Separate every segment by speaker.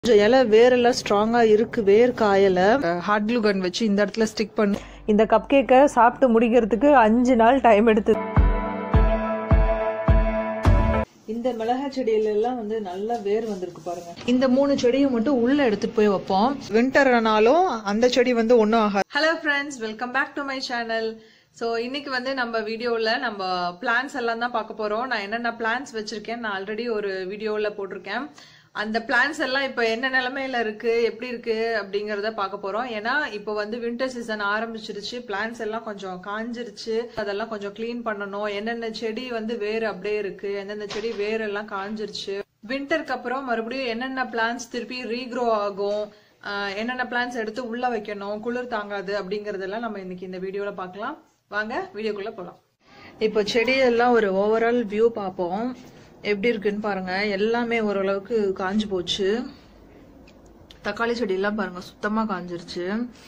Speaker 1: கொஞ்சம் இலை வேரெல்லாம் ஸ்ட்ராங்கா இருக்கு வேர் காயல ஹாட் க்ளூ கன் வச்சு இந்த இடத்துல ஸ்டிக் பண்ணி இந்த கப் கேக்கை சாப்பிட்டு முடிக்கிறதுக்கு அஞ்சு நாள் டைம் எடுத்து இந்த மிளகாய் செடியில எல்லாம் வந்து நல்லா வேர் வந்திருக்கு பாருங்க இந்த மூணு செடியும் மட்டும் உள்ள எடுத்துட்டு போய் வைப்போம் வின்டர்னாலும் அந்த செடி வந்து ஒன்றும் ஆகாது hello friends welcome back to my channel so இன்னைக்கு வந்து நம்ம வீடியோவில் நம்ம பிளான்ஸ் எல்லாம் தான் பார்க்க போறோம் நான் என்னென்ன பிளான்ஸ் வச்சிருக்கேன் நான் ஆல்ரெடி ஒரு வீடியோவில் போட்டிருக்கேன் அந்த பிளான்ஸ் எல்லாம் இப்போ என்ன நிலமையில இருக்கு எப்படி இருக்கு அப்படிங்கறத பார்க்க போறோம் ஏன்னா இப்போ வந்து வின்டர் சீசன் ஆரம்பிச்சிருச்சு பிளான்ஸ் எல்லாம் கொஞ்சம் காஞ்சிருச்சு அதெல்லாம் கொஞ்சம் க்ளீன் பண்ணணும் என்னென்ன செடி வந்து வேர் அப்படியே இருக்கு எந்தெந்த செடி வேர் எல்லாம் காஞ்சிருச்சு வின்டருக்கு அப்புறம் மறுபடியும் என்னென்ன பிளான்ஸ் திருப்பி ரீக்ரோ ஆகும் ஆஹ் என்னென்ன பிளான்ஸ் எடுத்து உள்ள வைக்கணும் குளிர் தாங்காது அப்படிங்கறதெல்லாம் நம்ம இன்னைக்கு இந்த வீடியோல பார்க்கலாம் வாங்க வீடியோக்குள்ள போலாம் இப்போ செடியெல்லாம் ஒரு ஓவரால் வியூ பார்ப்போம் எப்படி இருக்குன்னு பாருங்க எல்லாமே ஓரளவுக்கு காஞ்சு போச்சு தக்காளி செடியெல்லாம் பாருங்க சுத்தமா காஞ்சிருச்சு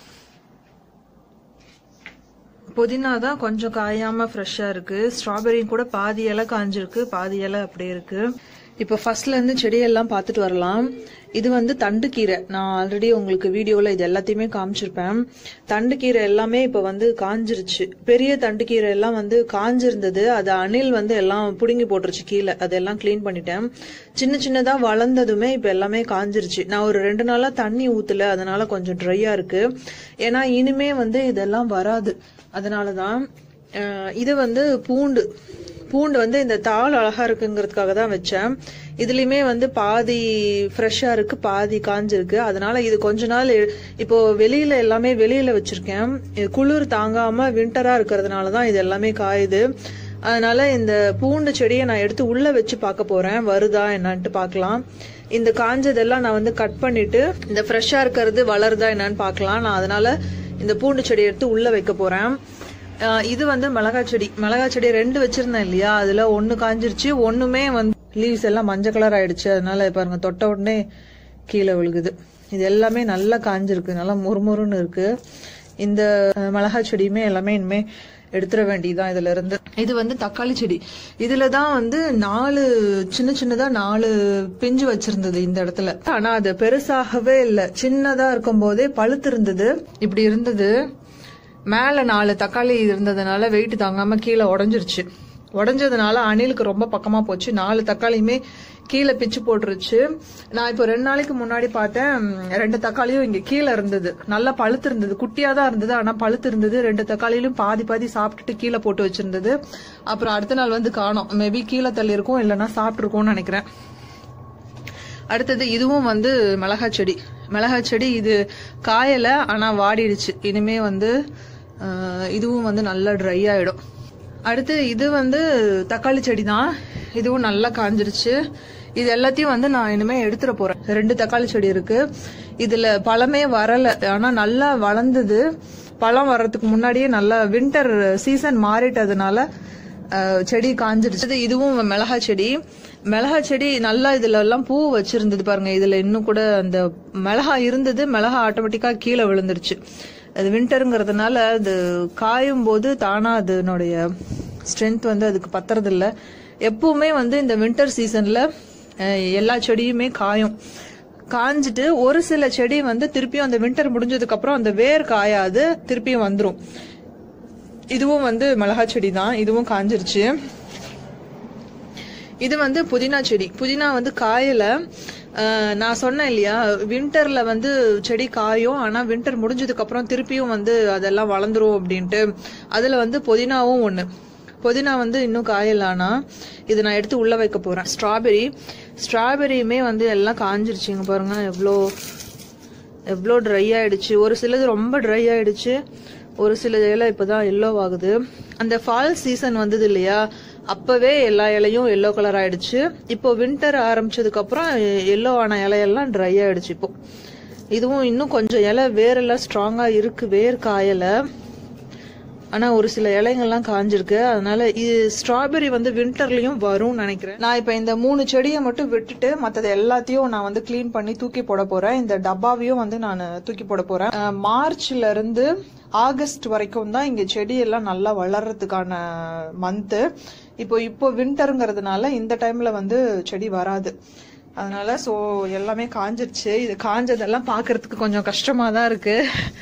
Speaker 1: புதினா தான் கொஞ்சம் காயாம ஃப்ரெஷ்ஷா இருக்கு ஸ்ட்ராபெரி கூட பாதி இலை காஞ்சிருக்கு பாதி இலை அப்படியே இருக்கு இப்போ ஃபர்ஸ்ட்ல இருந்து செடியெல்லாம் பார்த்துட்டு வரலாம் இது வந்து தண்டுக்கீரை நான் ஆல்ரெடி உங்களுக்கு வீடியோல இது எல்லாத்தையுமே காமிச்சிருப்பேன் தண்டுக்கீரை எல்லாமே இப்போ வந்து காஞ்சிருச்சு பெரிய தண்டுக்கீரை எல்லாம் வந்து காஞ்சிருந்தது அது அணில் வந்து எல்லாம் புடுங்கி போட்டுருச்சு கீழே அதெல்லாம் க்ளீன் பண்ணிட்டேன் சின்ன சின்னதா வளர்ந்ததுமே இப்போ எல்லாமே காஞ்சிருச்சு நான் ஒரு ரெண்டு நாளா தண்ணி ஊத்தல அதனால கொஞ்சம் ட்ரையா இருக்கு ஏன்னா இனிமே வந்து இதெல்லாம் வராது அதனாலதான் அஹ், இது வந்து பூண்டு பூண்டு வந்து இந்த தாள் அழகா இருக்குங்கிறதுக்காக தான் வச்சேன் இதுலயுமே வந்து பாதி ஃப்ரெஷ்ஷா இருக்கு பாதி காஞ்சிருக்கு அதனால இது கொஞ்ச நாள் எ- இப்போ வெளியில எல்லாமே வெளியில வச்சிருக்கேன் இது குளிர் தாங்காம வின்டரா இருக்கிறதுனால தான் இது எல்லாமே காயுது அதனால இந்த பூண்டு செடியை நான் எடுத்து உள்ள வச்சு பார்க்க போறேன் வருதா என்னன்ட்டு பார்க்கலாம் இந்த காஞ்சதெல்லாம் நான் வந்து கட் பண்ணிட்டு இந்த ஃப்ரெஷ்ஷா இருக்கிறது வளருதா என்னன்னு பார்க்கலாம் நான் அதனால இந்த பூண்டு செடியை எடுத்து உள்ள வைக்க போறேன் ஆஹ் இது வந்து மிளகாய் செடி மிளகாய் செடி ரெண்டு வச்சிருந்தேன் இல்லையா அதுல ஒண்ணு காஞ்சிருச்சு ஒண்ணுமே வந்து லீவ்ஸ் எல்லாம் மஞ்சள் கலர் ஆயிடுச்சு அதனால பாருங்க தொட்ட உடனே கீழே விழுகுது இது எல்லாமே நல்லா காஞ்சிருக்கு நல்லா முறுமுறுன்னு இருக்கு இந்த அஹ், மிளகாய் செடியுமே எல்லாமே இனிமே எடுத்துட வேண்டியதுதான் இதுல இருந்து இது வந்து தக்காளி செடி இதுல தான் வந்து நாலு சின்ன சின்னதா நாலு பிஞ்சு வச்சிருந்தது இந்த இடத்துல ஆனா அது பெருசாகவே இல்ல சின்னதா இருக்கும் போதே பழுத்து இருந்தது இப்படி இருந்தது மேல நாலு தக்காளி இருந்ததுனால வெயிட் தாங்காம கீழே உடஞ்சிருச்சு உடஞ்சதுனால அணிலுக்கு ரொம்ப பக்கமா போச்சு நாலு தக்காளியுமே கீழே பிச்சு போட்டுருச்சு நான் இப்போ ரெண்டு நாளைக்கு முன்னாடி பார்த்தேன் ம், ரெண்டு தக்காளியும் இங்க கீழே இருந்தது நல்லா பழுத்து இருந்தது குட்டியா தான் இருந்தது ஆனா பழுத்து இருந்தது ரெண்டு தக்காளியிலும் பாதி பாதி சாப்பிட்டுட்டு கீழே போட்டு வச்சிருந்தது அப்புறம் அடுத்த நாள் வந்து காணோம் மேபி கீழே தள்ளி இருக்கும் இல்லைன்னா சாப்பிட்டுருக்கோம்னு நினைக்கிறேன் அடுத்தது இதுவும் வந்து மிளகாய் செடி மிளகாய் செடி இது காயல ஆனா வாடிடுச்சு இனிமே வந்து அஹ், இதுவும் வந்து நல்லா ட்ரை ஆயிடும் அடுத்து இது வந்து தக்காளி செடி தான் இதுவும் நல்லா காஞ்சிருச்சு இது எல்லாத்தையும் வந்து நான் இனிமே எடுத்துட போறேன் ரெண்டு தக்காளி செடி இருக்கு இதுல பழமே வரல ஆனா நல்லா வளர்ந்தது பழம் வர்றதுக்கு முன்னாடியே நல்லா வின்டர் சீசன் மாறிட்டதுனால அஹ், செடி காஞ்சிருச்சு இது இதுவும் மிளகாய் செடி மிளகாய் செடி நல்லா இதுல எல்லாம் பூ வச்சிருந்தது பாருங்க இதுல இன்னும் கூட அந்த மிளகா இருந்தது மிளகா ஆட்டோமேட்டிக்கா கீழே விழுந்துருச்சு அது வின்டருங்கிறதுனால அது காயும் போது தானா அதனுடைய ஸ்ட்ரென்த் வந்து அதுக்கு பத்துறது இல்ல எப்பவுமே வந்து இந்த வின்டர் சீசன்ல எல்லா செடியுமே காயும் காஞ்சிட்டு ஒரு சில செடி வந்து திருப்பியும் அந்த வின்டர் முடிஞ்சதுக்கு அப்புறம் அந்த வேர் காயாது திருப்பியும் வந்துரும் இதுவும் வந்து மிளகாய் செடி தான் இதுவும் காஞ்சிருச்சு இது வந்து புதினா செடி புதினா வந்து காயல அஹ், நான் சொன்னேன் இல்லையா வின்டர்ல வந்து செடி காயும் ஆனா வின்டர் முடிஞ்சதுக்கு அப்புறம் திருப்பியும் வந்து அதெல்லாம் வளர்ந்துரும் அப்படின்ட்டு அதுல வந்து புதினாவும் ஒண்ணு புதினா வந்து இன்னும் காயல ஆனா இது நான் எடுத்து உள்ள வைக்க போறேன் ஸ்ட்ராபெரி ஸ்ட்ராபெரியுமே வந்து எல்லாம் காஞ்சிருச்சுங்க பாருங்க எவ்வளோ எவ்வளோ ட்ரை ஆயிடுச்சு ஒரு சிலது ரொம்ப ட்ரை ஆயிடுச்சு ஒரு சில இலை இப்பதான் எல்லோ ஆகுது அந்த ஃபால் சீசன் வந்தது இல்லையா அப்பவே எல்லா இலையும் எல்லோ கலர் ஆயிடுச்சு இப்போ வின்டர் ஆரம்பிச்சதுக்கு அப்புறம் எல்லோ ஆன இலையெல்லாம் ட்ரை ஆயிடுச்சு இப்போ இதுவும் இன்னும் கொஞ்சம் இலை வேரெல்லாம் ஸ்ட்ராங்கா இருக்கு வேர் காயல ஆனா ஒரு சில இலைங்கள்லாம் காஞ்சிருக்கு அதனால இது ஸ்ட்ராபெரி வந்து வின்டர்லயும் வரும்னு நினைக்கிறேன் நான் இப்ப இந்த மூணு செடியை மட்டும் விட்டுட்டு மத்தது எல்லாத்தையும் நான் வந்து க்ளீன் பண்ணி தூக்கி போட போறேன் இந்த டப்பாவையும் வந்து நான் தூக்கி போட போறேன் அஹ், மார்ச்ல இருந்து ஆகஸ்ட் வரைக்கும் தான் இங்க செடி எல்லாம் நல்லா வளர்றதுக்கான மந்த் இப்போ இப்போ வின்டருங்கிறதுனால இந்த டைம்ல வந்து செடி வராது அதனால ஸோ எல்லாமே காஞ்சிருச்சு இது காஞ்சதெல்லாம் பார்க்கறதுக்கு கொஞ்சம் கஷ்டமா தான் இருக்கு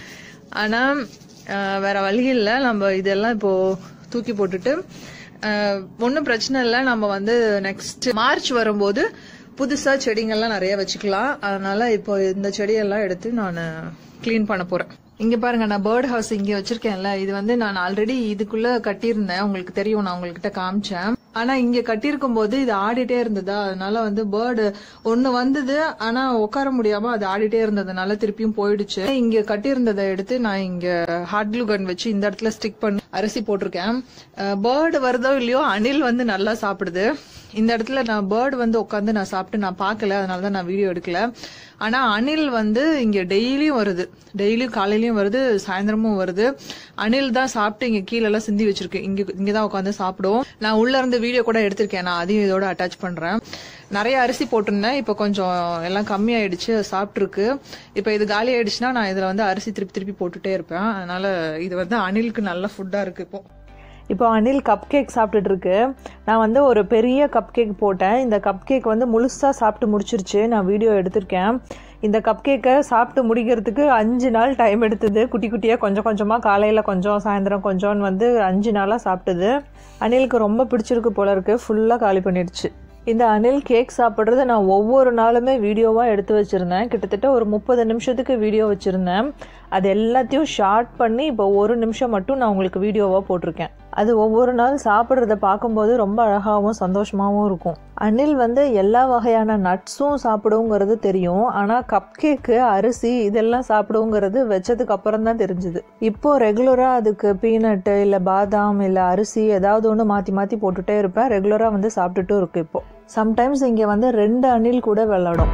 Speaker 1: ஆனா அஹ், வேற வழி இல்லை நம்ம இதெல்லாம் இப்போ தூக்கி போட்டுட்டு ஒன்றும் பிரச்சனை இல்லை நம்ம வந்து நெக்ஸ்ட் மார்ச் வரும்போது புதுசா செடிங்கள்லாம் நிறைய வச்சுக்கலாம் அதனால இப்போ இந்த செடியெல்லாம் எடுத்து நான் க்ளீன் பண்ண போறேன் இங்க பாருங்க நான் பேர்ட் ஹவுஸ் இங்க வச்சிருக்கேன்ல இது வந்து நான் ஆல்ரெடி இதுக்குள்ள கட்டியிருந்தேன் உங்களுக்கு தெரியும் நான் உங்ககிட்ட காமிச்சேன் ஆனா இங்க கட்டியிருக்கும் போது இது ஆடிட்டே இருந்ததா அதனால வந்து பேர்டு ஒண்ணு வந்தது ஆனா உட்கார முடியாம அது ஆடிட்டே இருந்ததுனால திருப்பியும் போயிடுச்சு இங்க கட்டியிருந்ததை எடுத்து நான் இங்க ஹாட் க்ளூ கன் வச்சு இந்த இடத்துல ஸ்டிக் பண்ணி அரிசி போட்டிருக்கேன் பேர்டு வருதோ இல்லையோ அணில் வந்து நல்லா சாப்பிடுது இந்த இடத்துல நான் பேர்டு வந்து உட்காந்து நான் சாப்பிட்டு நான் பார்க்கல அதனால தான் நான் வீடியோ எடுக்கல ஆனா அணில் வந்து இங்க டெய்லியும் வருது டெய்லியும் காலையிலயும் வருது சாயந்தரமும் வருது அணில் தான் சாப்பிட்டு இங்க கீழே எல்லாம் சிந்தி வச்சிருக்கு இங்க இங்கதான் உட்காந்து சாப்பிடும் நான் உள்ள இருந்து வீடியோ கூட எடுத்திருக்கேன் நான் அதையும் இதோட அட்டாச் பண்றேன் நிறைய அரிசி போட்டிருந்தேன் இப்போ கொஞ்சம் எல்லாம் கம்மியாயிடுச்சு சாப்பிட்டுருக்கு இப்போ இது காலி ஆயிடுச்சுன்னா நான் இதுல வந்து அரிசி திருப்பி திருப்பி போட்டுட்டே இருப்பேன் அதனால இது வந்து அணிலுக்கு நல்ல ஃபுட்டா இருக்கு இப்போ
Speaker 2: இப்போ அனில் கப் கேக் சாப்பிட்டுட்டு இருக்கு நான் வந்து ஒரு பெரிய கப் கேக் போட்டேன் இந்த கப் கேக் வந்து முழுசாக சாப்பிட்டு முடிச்சிருச்சு நான் வீடியோ எடுத்திருக்கேன் இந்த கப் கேக்கை சாப்பிட்டு முடிக்கிறதுக்கு அஞ்சு நாள் டைம் எடுத்தது குட்டி குட்டியாக கொஞ்சம் கொஞ்சமாக காலையில் கொஞ்சம் சாயந்தரம் கொஞ்சம்னு வந்து அஞ்சு நாளாக சாப்பிட்டது அனிலுக்கு ரொம்ப பிடிச்சிருக்கு போல இருக்கு ஃபுல்லாக காலி பண்ணிடுச்சு இந்த அனில் கேக் சாப்பிட்றத நான் ஒவ்வொரு நாளுமே வீடியோவாக எடுத்து வச்சுருந்தேன் கிட்டத்தட்ட ஒரு முப்பது நிமிஷத்துக்கு வீடியோ வச்சுருந்தேன் அது எல்லாத்தையும் ஷார்ட் பண்ணி இப்போ ஒரு நிமிஷம் மட்டும் நான் உங்களுக்கு வீடியோவாக போட்டிருக்கேன் அது ஒவ்வொரு நாள் சாப்பிட்றத பார்க்கும்போது ரொம்ப அழகாகவும் சந்தோஷமாகவும் இருக்கும் அனில் வந்து எல்லா வகையான நட்ஸும் சாப்பிடுங்கிறது தெரியும் ஆனால் கப் கேக்கு அரிசி இதெல்லாம் சாப்பிடுங்கிறது வச்சதுக்கு அப்புறம் தான் தெரிஞ்சுது இப்போ ரெகுலராக அதுக்கு பீனட்டு இல்லை பாதாம் இல்லை அரிசி ஏதாவது ஒன்று மாற்றி மாற்றி போட்டுட்டே இருப்பேன் ரெகுலராக வந்து சாப்பிட்டுட்டும் இருக்கு இப்போ சம்டைம்ஸ் இங்கே வந்து ரெண்டு அணில் கூட விளாடும்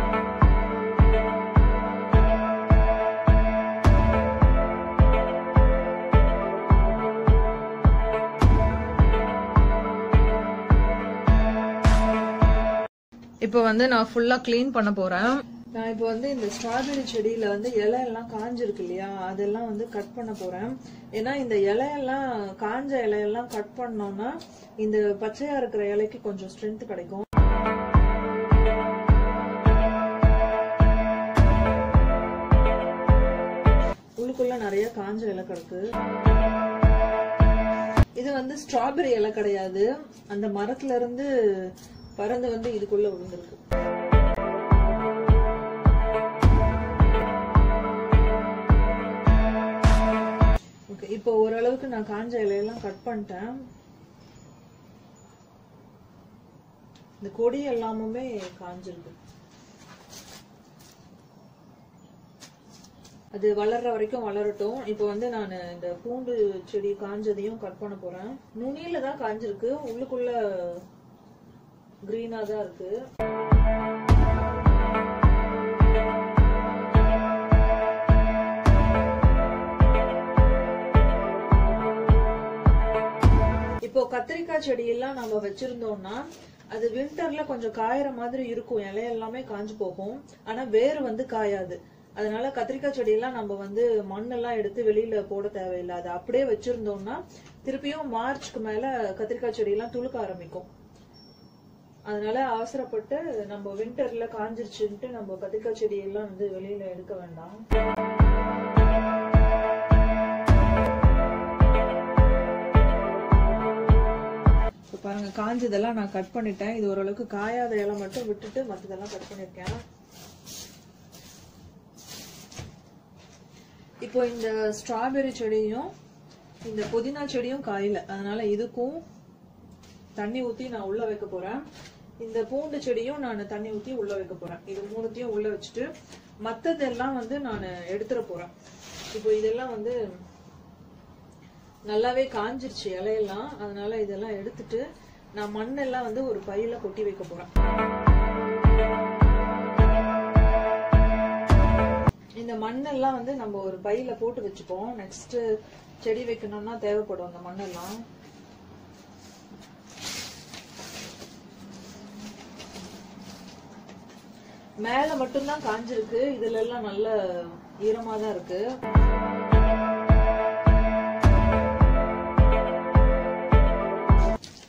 Speaker 1: இப்போ வந்து நான் ஃபுல்லா க்ளீன் பண்ண போறேன் நான் இப்போ வந்து இந்த ஸ்ட்ராபெரி செடியில வந்து இலை எல்லாம் காஞ்சிருக்கு இல்லையா அதெல்லாம் வந்து கட் பண்ண போறேன் ஏன்னா இந்த இலையெல்லாம் காஞ்ச இலையெல்லாம் கட் பண்ணோம்னா இந்த பச்சையா இருக்கிற இலைக்கு கொஞ்சம் ஸ்ட்ரென்த் கிடைக்கும் உள்ளுக்குள்ள நிறைய காஞ்ச இலை கிடக்கு இது வந்து ஸ்ட்ராபெரி இலை கிடையாது அந்த மரத்துல இருந்து பறந்து வந்து இதுக்குள்ள விழுந்திருக்கு ஓகே இப்போ ஓரளவுக்கு நான் காஞ்ச இலையெல்லாம் கட் பண்ணிட்டேன் இந்த கொடி எல்லாமுமே காஞ்சிருக்கு அது வளர்ற வரைக்கும் வளரட்டும் இப்போ வந்து நான் இந்த பூண்டு செடி காஞ்சதையும் கட் பண்ண போறேன் நுனியில தான் காஞ்சிருக்கு உள்ளுக்குள்ள கிரீனா தான் இருக்கு இப்போ கத்திரிக்காய் செடி எல்லாம் நம்ம வச்சிருந்தோம்னா அது வின்டர்ல கொஞ்சம் காயற மாதிரி இருக்கும் இலை எல்லாமே காஞ்சு போகும் ஆனா வேர் வந்து காயாது அதனால கத்திரிக்காய் செடியெல்லாம் நம்ம வந்து மண்ணெல்லாம் எடுத்து வெளியில போட தேவையில்லை அதை அப்படியே வச்சிருந்தோம்னா திருப்பியும் மார்ச்க்கு மேல கத்திரிக்காய் செடியெல்லாம் துளுக்க ஆரம்பிக்கும் அதனால அவசரப்பட்டு நம்ம வின்டர்ல காஞ்சிருச்சுன்ட்டு நம்ம கத்திரிக்காய் செடியெல்லாம் வந்து வெளியில எடுக்க வேண்டாம் இப்போ பாருங்க காஞ்சதெல்லாம் நான் கட் பண்ணிட்டேன் இது ஓரளவுக்கு காயாத இலை மட்டும் விட்டுட்டு மற்றதெல்லாம் கட் பண்ணிருக்கேன் இப்போ இந்த ஸ்ட்ராபெரி செடியும் இந்த புதினா செடியும் காயல அதனால இதுக்கும் தண்ணி ஊத்தி நான் உள்ள வைக்க போறேன் இந்த பூண்டு செடியும் நான் தண்ணி ஊத்தி உள்ள வைக்க போறேன் இது மூணுத்தையும் உள்ள வச்சுட்டு மத்ததெல்லாம் வந்து நான் எடுத்துட போறேன் இப்போ இதெல்லாம் வந்து நல்லாவே காஞ்சிருச்சு இலையெல்லாம் அதனால இதெல்லாம் எடுத்துட்டு நான் மண்ணெல்லாம் வந்து ஒரு பையில கொட்டி வைக்க போறேன் இந்த மண்ணெல்லாம் வந்து நம்ம ஒரு பையில போட்டு வச்சுப்போம் நெக்ஸ்ட் செடி வைக்கணும்னா தேவைப்படும் அந்த மண்ணெல்லாம் மேல மட்டும்தான் காஞ்சிருக்கு இதுல எல்லாம் நல்ல ஈரமா தான் இருக்கு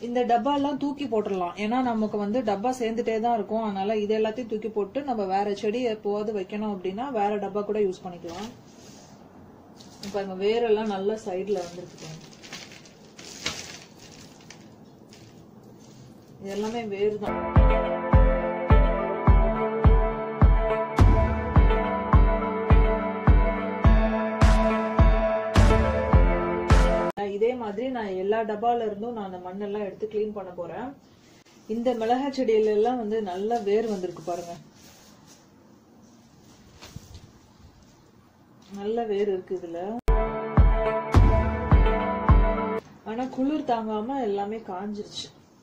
Speaker 1: இந்த டப்பா எல்லாம் தூக்கி போட்டுடலாம் ஏன்னா நமக்கு வந்து டப்பா சேர்ந்துட்டே தான் இருக்கும் அதனால இது எல்லாத்தையும் தூக்கி போட்டு நம்ம வேற செடி எப்போவாது வைக்கணும் அப்படின்னா வேற டப்பா கூட யூஸ் பண்ணிக்கலாம் இப்ப இந்த வேரெல்லாம் நல்ல சைடுல வந்துருக்கு பாருங்க. இது எல்லாமே வேர் தான் இதே மாதிரி நான் எல்லா டப்பால இருந்தும் நான் அந்த மண்ணெல்லாம் எடுத்து க்ளீன் பண்ண போறேன் இந்த மிளகாய் செடியில எல்லாம் வந்து நல்ல வேர் வந்திருக்கு பாருங்க நல்ல வேர் இருக்கு இதுல ஆனா குளிர் தாங்காம எல்லாமே காஞ்சிருச்சு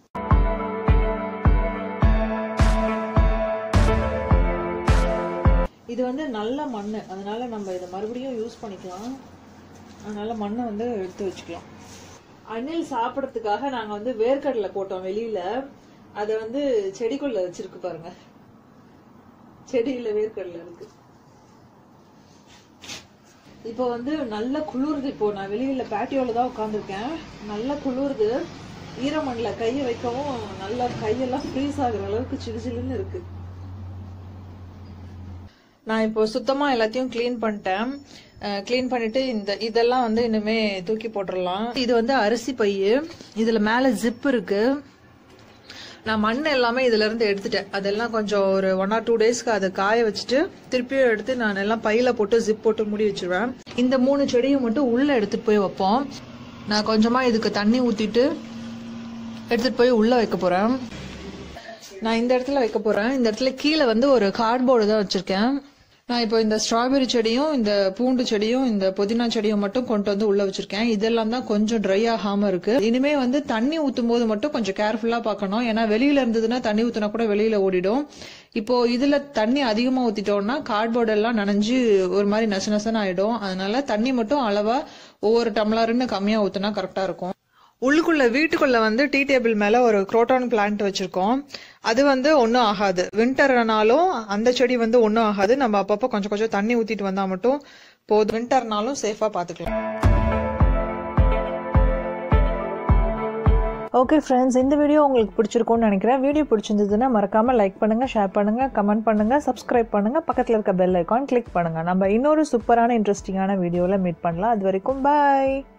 Speaker 1: இது வந்து நல்ல மண்ணு அதனால நம்ம இதை மறுபடியும் யூஸ் பண்ணிக்கலாம் அதனால மண்ணை வந்து எடுத்து வச்சுக்கலாம் அணில் சாப்பிடறதுக்காக நாங்க வந்து வேர்க்கடலை போட்டோம் வெளியில அத வந்து செடிக்குள்ள வச்சிருக்கு பாருங்க செடியில வேர்க்கடலை இருக்கு இப்போ வந்து நல்ல குளிருது இப்போ நான் வெளியில பேட்டியோல தான் உட்காந்துருக்கேன் நல்ல குளிருது ஈரமண்ல கையை வைக்கவும் நல்லா கையெல்லாம் ஃப்ரீஸ் ஆகுற அளவுக்கு சிலு சிலுன்னு இருக்கு நான் இப்போ சுத்தமா எல்லாத்தையும் க்ளீன் பண்ணிட்டேன் க்ளீன் பண்ணிட்டு இந்த இதெல்லாம் வந்து இனிமே தூக்கி போட்டுடலாம் இது வந்து அரிசி பை இதுல மேல ஜிப் இருக்கு நான் மண் எல்லாமே இதுல இருந்து எடுத்துட்டேன் அதெல்லாம் கொஞ்சம் ஒரு ஒன் ஆர் டூ டேஸ்க்கு அதை காய வச்சுட்டு திருப்பியும் எடுத்து நான் எல்லாம் பையில போட்டு ஜிப் போட்டு மூடி வச்சிருவேன் இந்த மூணு செடியும் மட்டும் உள்ள எடுத்துட்டு போய் வைப்போம் நான் கொஞ்சமா இதுக்கு தண்ணி ஊத்திட்டு எடுத்துட்டு போய் உள்ள வைக்க போறேன் நான் இந்த இடத்துல வைக்க போறேன் இந்த இடத்துல கீழே வந்து ஒரு கார்ட்போர்டு தான் வச்சிருக்கேன் நான் இப்போ இந்த ஸ்ட்ராபெரி செடியும் இந்த பூண்டு செடியும் இந்த புதினா செடியும் மட்டும் கொண்டு வந்து உள்ள வச்சிருக்கேன் இதெல்லாம் தான் கொஞ்சம் ட்ரை ஆகாம இருக்கு இனிமே வந்து தண்ணி ஊத்தும் போது மட்டும் கொஞ்சம் கேர்ஃபுல்லா பார்க்கணும் ஏன்னா வெளியில இருந்ததுன்னா தண்ணி ஊத்துனா கூட வெளியில ஓடிடும் இப்போ இதுல தண்ணி அதிகமா ஊத்திட்டோம்னா கார்ட்போர்டு எல்லாம் நனைஞ்சு ஒரு மாதிரி நச நசன்னு ஆயிடும் அதனால தண்ணி மட்டும் அளவா ஒவ்வொரு டம்ளர்னு கம்மியா ஊத்துனா கரெக்டா இருக்கும் உள்ளுக்குள்ள வீட்டுக்குள்ள வந்து டீ டேபிள் மேல ஒரு குரோட்டான் பிளான்ட் வச்சிருக்கோம் அது வந்து ஒன்றும் ஆகாது வின்டர்னாலும் அந்த செடி வந்து ஒன்றும் ஆகாது நம்ம அப்பப்போ கொஞ்சம் கொஞ்சம் தண்ணி ஊத்திட்டு வந்தா மட்டும் போதும் வின்டர்னாலும் சேஃபா பாத்துக்கலாம்
Speaker 2: ஓகே ஃப்ரெண்ட்ஸ் இந்த வீடியோ உங்களுக்கு பிடிச்சிருக்கும்னு நினைக்கிறேன் வீடியோ பிடிச்சிருந்ததுன்னா மறக்காமல் லைக் பண்ணுங்கள் ஷேர் பண்ணுங்கள் கமெண்ட் பண்ணுங்கள் சப்ஸ்கிரைப் பண்ணுங்கள் பக்கத்தில் இருக்க பெல் ஐக்கான் கிளிக் பண்ணுங்கள் நம்ம இன்னொரு சூப்பரான இன்ட்ரெஸ்டிங்கான வீடியோவில் மீட் பண்ணலாம் அது வரைக்கும் பாய்